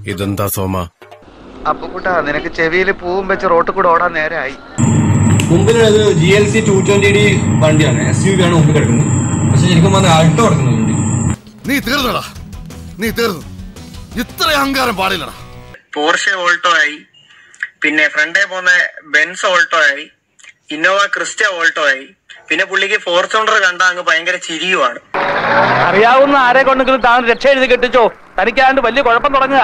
ഇതെന്താ സോമ അപ്പുക്കുട്ടാ നിനക്ക് ചെവിയിൽ പൂവും വെച്ച് റോട്ടിൽ കൂടെ ഓടാൻ നേരമായി മുമ്പിലുള്ളത് G L C two twenty D വണ്ടിയാണ് എസ് യു വി ആണ് മുമ്പിൽ കിടക്കുന്നത് പക്ഷെ ശരിക്കും പറഞ്ഞാൽ ആൾട്ടോ കിടക്കുന്ന വണ്ടി നീ തീർന്നടാ നീ തീർന്നു ഇത്ര അഹങ്കാരം പാടില്ലടാ പോർഷെ ഓൾട്ടോ ആയി പിന്നെ ഫ്രണ്ടേ പോകുന്ന ബെൻസ് ഓൾട്ടോ ആയി ഇന്നോവ ക്രിസ്റ്റ ഓൾട്ടോ ആയി പിന്നെ പുള്ളിക്ക് ഫോർച്യൂണർ കണ്ട അങ്ങ് ഭയങ്കര ചിരിയുമാണ് അറിയാവുന്ന ആരെ കൊണ്ടെങ്കിലും താൻ രക്ഷ എഴുതി കെട്ടിച്ചോ തനിക്കാണ്ട് വലിയ കുഴപ്പം തുടങ്ങുക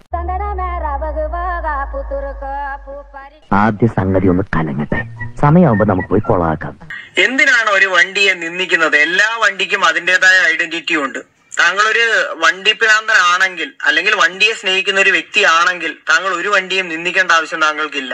ആദ്യ സംഗതി ഒന്ന് കലങ്ങട്ടെ സമയമാകുമ്പോ നമുക്ക് പോയി കൊളാക്കാം എന്തിനാണ് ഒരു വണ്ടിയെ നിന്ദിക്കുന്നത് എല്ലാ വണ്ടിക്കും അതിന്റേതായ ഐഡന്റിറ്റി ഉണ്ട് താങ്കൾ ഒരു വണ്ടി ഭ്രാന്തനാണെങ്കിൽ അല്ലെങ്കിൽ വണ്ടിയെ സ്നേഹിക്കുന്ന ഒരു വ്യക്തിയാണെങ്കിൽ താങ്കൾ ഒരു വണ്ടിയും നിന്ദിക്കേണ്ട ആവശ്യം താങ്കൾക്കില്ല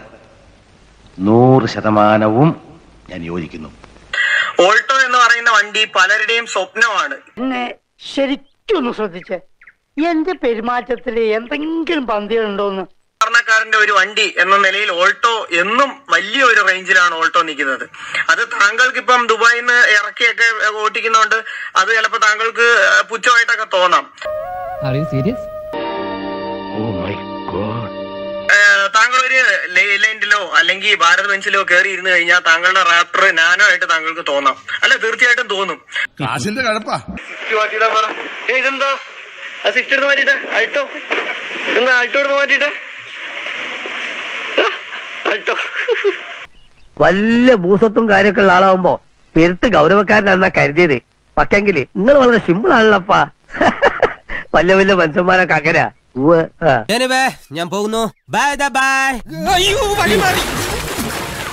നൂറ് ശതമാനവും ഞാൻ യോജിക്കുന്നു ഓൾട്ടോ എന്ന് പറയുന്ന വണ്ടി പലരുടെയും സ്വപ്നമാണ് എന്നെ ശരിക്കും ഒന്ന് ശ്രദ്ധിച്ചേ എന്റെ പെരുമാറ്റത്തില് എന്തെങ്കിലും പന്തികളുണ്ടോന്ന് സാധാരണക്കാരന്റെ ഒരു വണ്ടി എന്ന നിലയിൽ ഓൾട്ടോ എന്നും വലിയ ഒരു റേഞ്ചിലാണ് ഓൾട്ടോ നിൽക്കുന്നത് അത് താങ്കൾക്ക് ഇപ്പം ദുബായിൽ നിന്ന് ഇറക്കിയൊക്കെ ഓട്ടിക്കുന്നതുകൊണ്ട് അത് ചിലപ്പോൾ താങ്കൾക്ക് പുച്ഛമായിട്ടൊക്കെ തോന്നാം ഓ മൈ ഗോഡ് ഏഹ് താങ്കൾ ഒരു ലെയിലൻഡിലോ അല്ലെങ്കിൽ ഭാരത് ബെഞ്ചിലോ കയറി ഇരുന്ന് കഴിഞ്ഞാൽ താങ്കളുടെ റാപ്റ്റർ നാനോ ആയിട്ട് താങ്കൾക്ക് തോന്നാം അല്ല തീർച്ചയായിട്ടും തോന്നും കാശിന്റെ കഴപ്പാ ഇതെന്താ സിക്സ് എടുത്ത് മാറ്റിട്ട് അൾട്ടോ എന്താ അൾട്ടോ എടുത്ത് മാറ്റിട്ട് അൾട്ടോ വല്ല ഭൂസത്തും കാര്യമൊക്കെ ഉള്ള ആളാവുമ്പോ പെരുത്ത് ഗൗരവക്കാരനാണെന്നാ കരുതിയത് പക്ഷെങ്കില് നിങ്ങൾ വളരെ സിമ്പിൾ ആണല്ലപ്പാ വല്ല വല്ല മനുഷ്യന്മാരൊക്കെ അങ്ങനെ ഉവ്വ് ആ ഞാൻ പോകുന്നു ബൈ ബൈ അയ്യോ വഴി മാറി